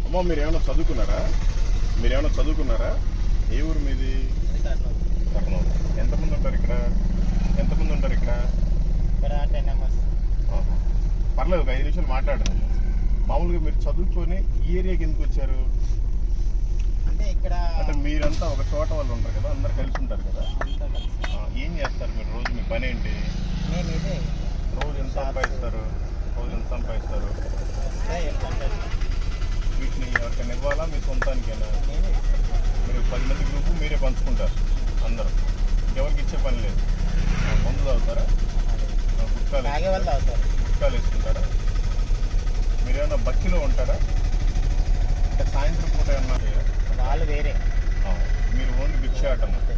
అమ్మ మీరు ఏమైనా చదువుకున్నారా మీరు ఏమైనా చదువుకున్నారా ఏ ఊరు మీది కర్నూలు ఎంతమంది ఉంటారు ఇక్కడ ఎంతమంది ఉంటారు ఇక్కడ ఇక్కడ టెన్ మెంబర్స్ ఆహా. పర్లేదు ఒక ఐదు నిమిషాలు మాట్లాడండి మామూలుగా మీరు చదువుకొని ఈ ఏరియాకి ఎందుకు వచ్చారు అంటే ఇక్కడ అంటే మీరంతా ఒక చోట వాళ్ళు ఉంటారు కదా అందరు కలిసి ఉంటారు కదా అంతా కలిసి ఆ, ఏం చేస్తారు మీరు రోజు మీ పని ఏంటి నేను ఇదే రోజు ఎంత సంపాదిస్తారు రోజు ఎంత సంపాదిస్తారు వస్తాయి ఏంటంటే వీటిని ఎవరికైనా ఇవ్వాలా మీ సొంతానికైనా నేనే మీరు పది మంది గ్రూపు మీరే పంచుకుంటారు అందరూ ఎవరికి ఇచ్చే పని లేదు ఆ, మందు తాగుతారా ఆ, గుట్కాలు తాగే వాళ్ళు తాగుతారు గుట్కాలు వేసుకుంటారా మీరేమన్నా బక్కిలో ఉంటారా అంటే సాయంత్రం పూట ఏమన్నా వాళ్ళు వేరే ఆ, మీరు ఓన్లీ భిక్షాటం ఓకే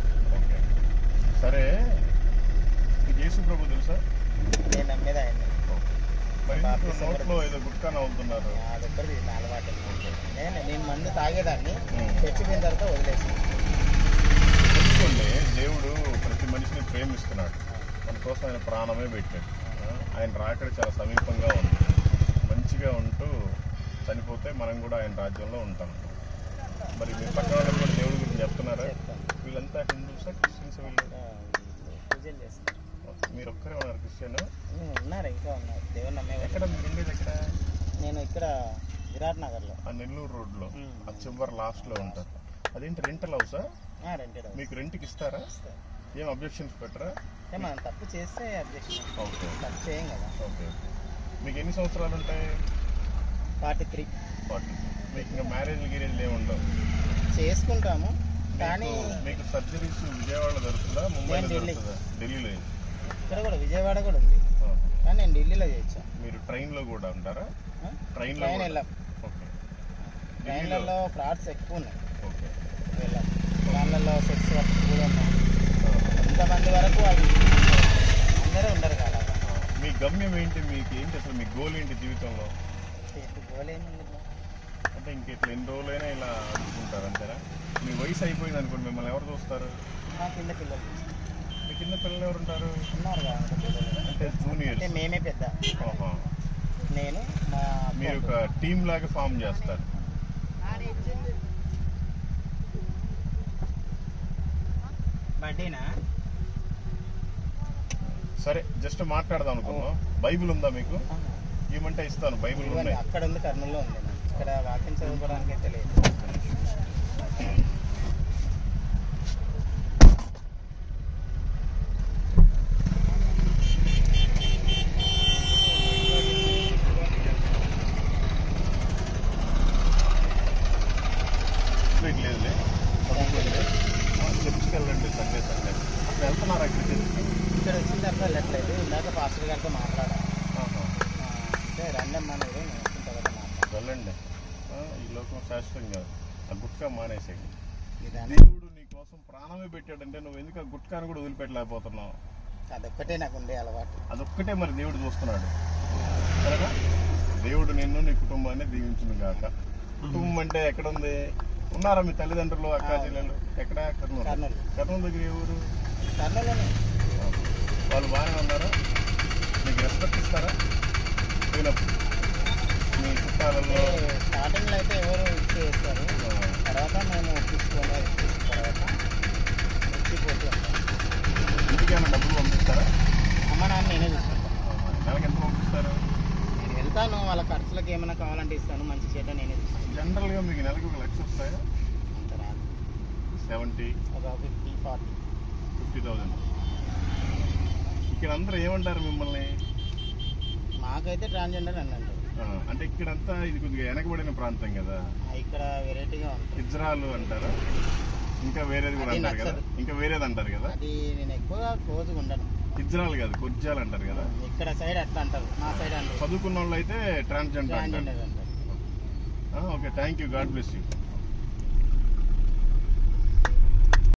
సరే మీకు యేసు ప్రభు తెలుసా నేను నమ్మేది ఆయన మరి బాప్తిసం ఎందుకు నోట్లో ఏదో గుట్కా నవ్వుతున్నారు అదొక్కటి నా అలవాటు నేను నేను మందు తాగేదాన్ని ఉమ్. చచ్చిపోయిన తర్వాత వదిలేసి తెలుసుకోండి దేవుడు ప్రతి మనిషిని ప్రేమిస్తున్నాడు మన కోసం ఆయన ప్రాణమే పెట్టాడు ఆ, ఆయన రాకడ చాలా సమీపంగా ఉంది మంచిగా ఉంటూ చనిపోతే మనం కూడా ఆయన రాజ్యంలో ఉంటాం మరి మీ పక్కన వాళ్ళకి కూడా దేవుడి గురించి చెప్తున్నారా చెప్తాను వీళ్ళంతా హిందూసా క్రిస్టియన్స్ వీళ్ళు ఆ, పూజలు చేస్తాను మీరు ఒక్కరే ఉన్నారు క్రిస్టియన్ ఉమ్, ఉన్నారు ఇంకా ఉన్నారు దేవుని నమ్మేవాళ్ళు ఎక్కడ మీరు ఉండేది ఎక్కడ నేను ఇక్కడ విరాట్ నగర్లో ఆ నెల్లూరు రోడ్లో ఉమ్. ఆ చివరి లాస్ట్లో ఉంటారు అదేంటి రెంటల్ హౌసా రెంటెడ్ హౌస్ మీకు రెంట్కి ఇస్తారా ఇస్తారు. ఏం అబ్జెక్షన్స్ పెట్టరా అంటే మనం తప్పు చేస్తే అబ్జెక్షన్ ఓకే తప్పు చేయం కదా ఓకే మీకు ఎన్ని సంవత్సరాలు ఉంటాయి ఫార్టీ త్రీ ఫార్టీ మీకు ఇంకా మ్యారేజ్ గిరేజ్ ఏమి ఉండవు చేసుకుంటాము కానీ మీకు- మీకు సర్జరీస్ విజయవాడలో దొరుకుతుందా ముంబైలో నేను ఢిల్లీ. దొరుకుతుందా ఢిల్లీలో ఇక్కడ కూడా విజయవాడ కూడా ఉంది ఆ. కానీ నేను ఢిల్లీలో చేయొచ్చా మీరు ట్రైన్లో కూడా ఉంటారా ట్రైన్లో ట్రైన్ కూడా? వెళ్ళాం ఓకే ట్రైన్లలో ఫ్రాడ్స్ ఎక్కువ ఉన్నాయి ఓకే వెళ్ళాం దానిలలో సెక్స్ వర్క్స్ కూడా ఉన్నాయి ఆ. కొంతమంది వరకు అది అందరూ ఉండరు కదా అలాగా. ఆ. మీ గమ్యం ఏంటి మీకు ఏంటి అసలు మీ గోల్ ఏంటి జీవితంలో ఇప్పుడు గోల్ ఏముంది బ్రో? అంటే ఇంక ఇట్లా ఎన్ని రోజులైనా ఇలా అనుకుంటారు అంతేనా మీ వయసు అయిపోయింది అనుకోండి మిమ్మల్ని ఎవరు చూస్తారు మా కింద పిల్లలు చూస్తారు. మీ కింద పిల్లలు ఎవరు ఉంటారు ఉన్నారు కదా ఇంకా పిల్లలు అంటే అంటే జూనియర్స్ మేమే పెద్ద నేను మా మీరు ఒక టీమ్ లాగా ఫామ్ చేస్తారు బర్త్డేనా సరే జస్ట్ మాట్లాడదాం అనుకున్నాం బైబిల్ ఉందా మీకు ఏమంటే ఇస్తాను బైబిల్ ఇదిగోండి, ఉన్నాయి అక్కడ ఉంది కర్నూలులో ఉంది నాకు. ఇక్కడ వాక్యం చదువుకోవడానికి అయితే లేదు ఇట్లా లేదులే చర్చికి వెళ్ళండి సండే సండే అసలు వెళ్తున్నారా ఇక్కడ చర్చికి ఇక్కడ వచ్చిన తర్వాత వెళ్ళట్లేదు ఇందాక పాస్టర్ గారితో మాట్లాడాను ఆహా. ఆ, అంటే రండమ్మా మీరు నేను వచ్చిన తర్వాత మాట్లాడాను వెళ్ళండి ఆ, ఈ లోకం శాశ్వతం కాదు ఆ గుట్కా మానేసేయండి ఇదాన్ని దేవుడు నీ కోసం ప్రాణమే పెట్టాడంటే నువ్వు ఎందుకు ఆ గుట్కాను కూడా వదిలిపెట్టలేకపోతున్నావు అదొక్కటే నాకు ఉండే అలవాటు అదొక్కటే మరి దేవుడు చూస్తున్నాడు సరేనా దేవుడు నిన్ను నీ కుటుంబాన్ని దీవించును గాక కుటుంబం అంటే ఎక్కడ ఉంది ఉన్నారా మీ తల్లిదండ్రులు అక్క ఆ. చెల్లెలు ఎక్కడ కర్నూలు కర్నూలు కర్నూలు దగ్గర ఏ ఊరు కర్నూలులోనే వాళ్ళు బాగానే ఉన్నారా మీకు రెస్పెక్ట్ ఇస్తారా పోయినప్పుడు మీ చుట్టాలలో అంటే స్టార్టింగ్లో అయితే ఎవరు ఇచ్చేస్తారు ఆ, తర్వాత మేము ఒప్పించుకొని ఒప్పించిన తర్వాత వచ్చిపోతూ ఉంటాం ఇంటికి ఏమైనా డబ్బులు పంపిస్తారా అమ్మ నాన్న నేనే చూసుకుంటాను ఆ, నెలకి ఎంత పంపిస్తారు నేను వెళ్తాను వాళ్ళ ఖర్చులకు ఏమైనా కావాలంటే ఇస్తాను మంచి చెడ్డ నేనే చూస్తాను జనరల్గా మీకు నెలకి ఒక లక్ష వస్తాయా అంత రాదు సెవెంటీ ఒక ఫిఫ్టీ ఫార్టీ ఫిఫ్టీ థౌజండ్ ఇక్కడ అందరూ ఏమంటారు మిమ్మల్ని మాకైతే ట్రాన్స్జెండర్ అని అంటారు ఆ, అంటే ఇక్కడంతా ఇది కొద్దిగా వెనకబడిన ప్రాంతం కదా ఆ, ఇక్కడ వెరైటీగా ఉంటుంది ఇజ్రాలు అంటారా ఇంకా వేరేది కూడా అది అంటారు కదా నచ్చదు. ఇంకా వేరేది అంటారు కదా అది నేను ఎక్కువగా క్లోజ్గా ఉండను ఇజ్రాల్ కాదు కొజ్జాలు అంటారు కదా ఇక్కడ సైడ్ అట్లా అంటారు మా సైడ్ అంటారు చదువుకున్న వాళ్ళు అయితే ట్రాన్స్జెండర్ అంటారు ట్రాన్స్జెండర్ అంటారు okay thank you God bless you